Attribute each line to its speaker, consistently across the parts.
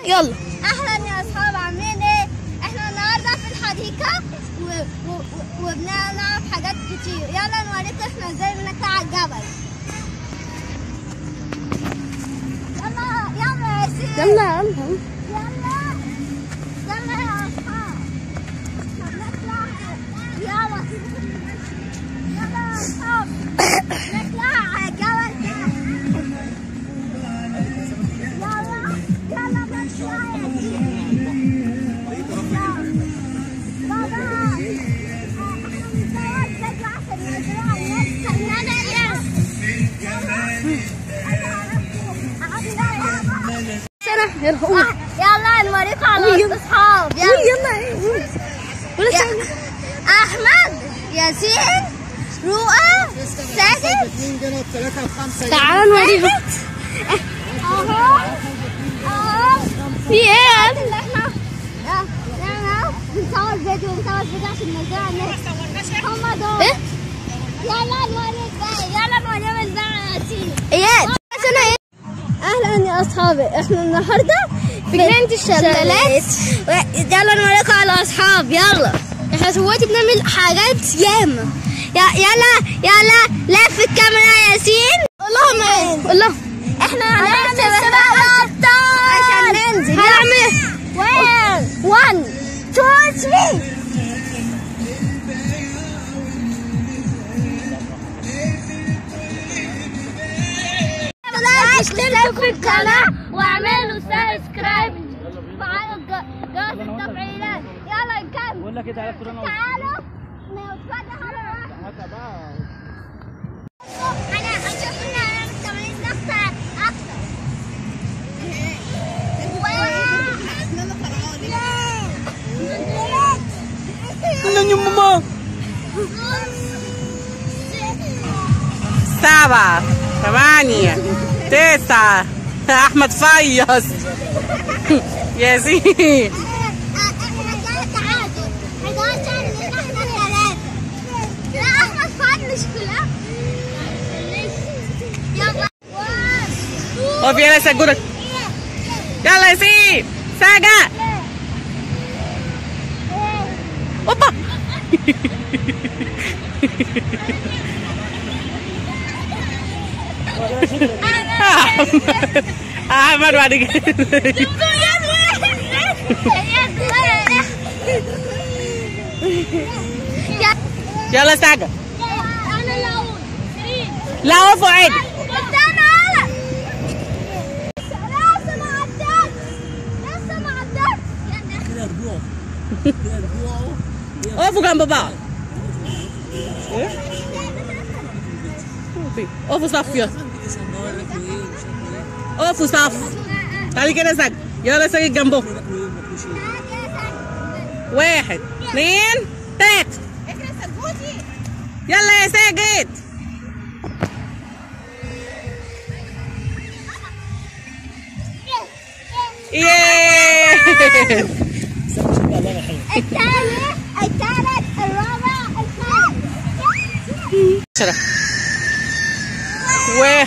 Speaker 1: يلا
Speaker 2: اهلا يا اصحاب عاملين ايه احنا النهارده في الحديقه و... و... و... وبنلعب حاجات كتير يلا نوريكم احنا ازاي بنطلع على الجبل يلا يلا يا سيدي
Speaker 1: يلا يلا
Speaker 2: يلا يلا يا اصحاب نطلع يلا يلا يا اصحاب نطلع على الجبل يلا يلا نطلع يا سيدي بابا احنا بنصور فيديو عشان نزرع الناس خلينا يلا
Speaker 1: سنة يلا قول
Speaker 2: يلا نوريكم على
Speaker 1: قول يلا.
Speaker 2: الاصحاب
Speaker 1: قول يلا قول. قول
Speaker 2: يا-
Speaker 1: سنة.
Speaker 2: احمد ياسين رؤى ساجد
Speaker 3: اثنين جنيه ثلاثة وخمسة
Speaker 1: تعال نوريهم
Speaker 2: اهو اهو
Speaker 1: في ايه
Speaker 2: اللي احنا احنا بنصور فيديو بنصور فيديو عشان نزرع الناس هم دول
Speaker 1: ايه
Speaker 2: يلا نوريك بقى يلا نوريهم ازاي ياسين
Speaker 1: اياد سنة ايه اهلا يا اصحابي احنا النهارده في جنينة الشلالات و- يلا نوريكم على اصحاب يلا احنا دلوقتي بنعمل حاجات ياما يا- يلا يلا لف الكاميرا يا ياسين اللهم امين الله احنا هنعمل سباق الابطال عشان ننزل هنعمل 1 1 2 3 اشتركوا في القناة واعملوا سبسكرايب وفعلوا الج- جرس التفعيلات يلا نكمل
Speaker 3: بقول لك ايه تعالى كورونا
Speaker 2: تعالوا نتفتح على واحد انا اشوف ان انا مستمرين اكتر اكتر
Speaker 3: يا ماما سبعة ثمانية تسعة أحمد فيص ياسين
Speaker 2: احنا كده تعادل 11 من احنا ثلاثة لا احمد فؤاد مش كلها يلا
Speaker 3: اقف يلا سجلك يلا ياسين سجا اوبا احمد بعد كده يلا سجا
Speaker 2: انا الاول
Speaker 3: لا اقف عادي
Speaker 2: استنى هلا لسه ما عدتش لسه ما عدتش
Speaker 3: اقفوا جنب بعض اقفوا صف يلا اقفوا صف تعالي كده سجل يلا سجل جنبه واحد اثنين تلاتة يلا يا ساجد ياه
Speaker 2: الثالث الثالث الرابع الخامس
Speaker 3: عشرة و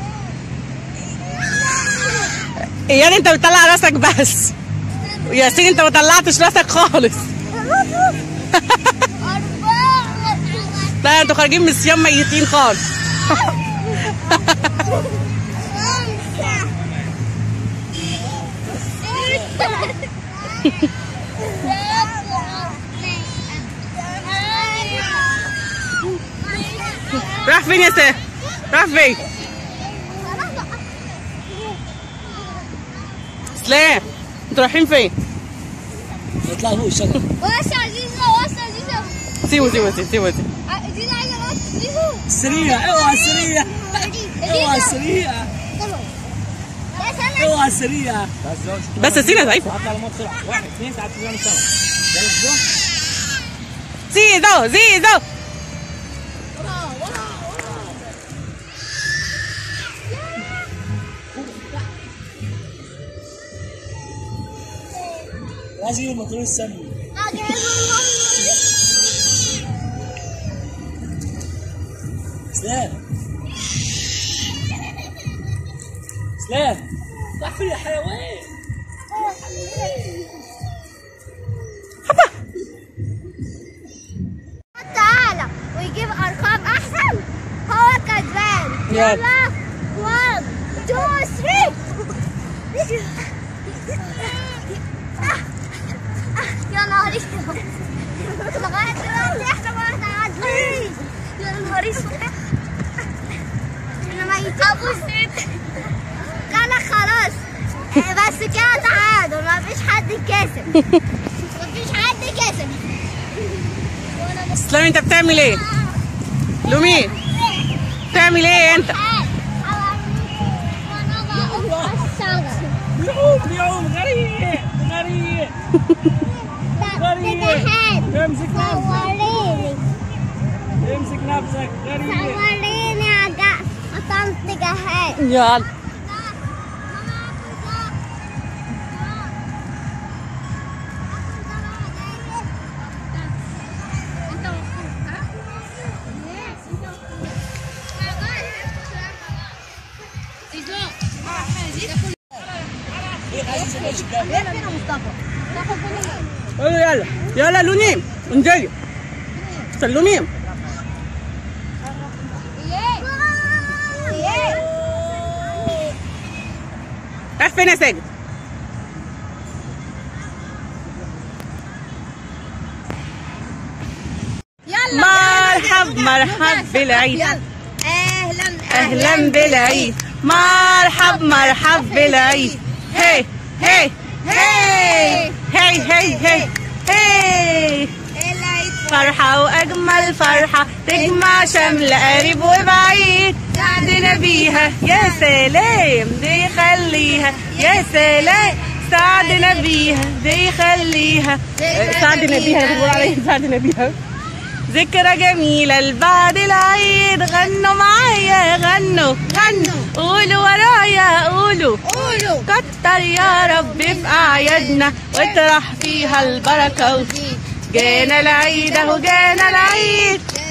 Speaker 3: يعني انت بتطلع راسك بس ياسين انت ما طلعتش راسك خالص
Speaker 2: أربعة
Speaker 3: لا انتوا خارجين من الصيام ميتين خالص راح فين يا ساه راح فين سلام انتوا رايحين فين
Speaker 4: يطلع هو الشجر
Speaker 2: واسع عزيزة واسع عزيزة
Speaker 3: سيبوا سيبوا سيبوا سيبوا سيبوا.
Speaker 2: عزيزة عايزة نقط عزيزة
Speaker 4: سريع اوعى سريع اوعى سريع
Speaker 2: يا سلام
Speaker 4: اوعى سريع
Speaker 3: بس سينا ضعيفة
Speaker 4: اطلع الموت بسرعه واحد اثنين تعال تجيب سوا يلا شوف
Speaker 3: زيدو زيدو
Speaker 4: لازم الموتور السمي سلام سلام طفي يا حيوان
Speaker 3: يلا
Speaker 2: One, two, three. يا نهار اسود لغايه دلوقتي احنا ما تعديش يا نهار اسود احنا ميتين ابو ست لا لا خلاص بس كده تعادل ما فيش حد كسب ما فيش حد كسب
Speaker 3: اسلام انت بتعمل ايه؟ لومين بتعمل ايه انت؟
Speaker 4: بيعوم بيعوم غريب غريب غريب امسك نفسك
Speaker 2: صوريني
Speaker 4: امسك نفسك غريب
Speaker 2: صوريني يا جا طنط جهاد
Speaker 3: يلا قولوا يلا يلا لونيم انزلي سلميهم رايح فين يا ساجد؟ مرحب مرحب بالعيد
Speaker 2: اهلا
Speaker 3: اهلا بالعيد مرحب مرحب بالعيد هي هي هي هي هي هي هي فرحة وأجمل فرحة تجمع شمل قريب وبعيد سعدنا بيها يا سلام دي خليها يا سلام سعدنا بيها دي خليها سعدنا بيها بيقول عليها سعدنا بيها ذكرى جميلة لبعد العيد غنوا معايا غنوا غنوا قولوا ورايا قولوا
Speaker 2: قولوا
Speaker 3: كتر يا رب في أعيادنا واطرح فيها البركة وزيد جانا العيد اهو جانا العيد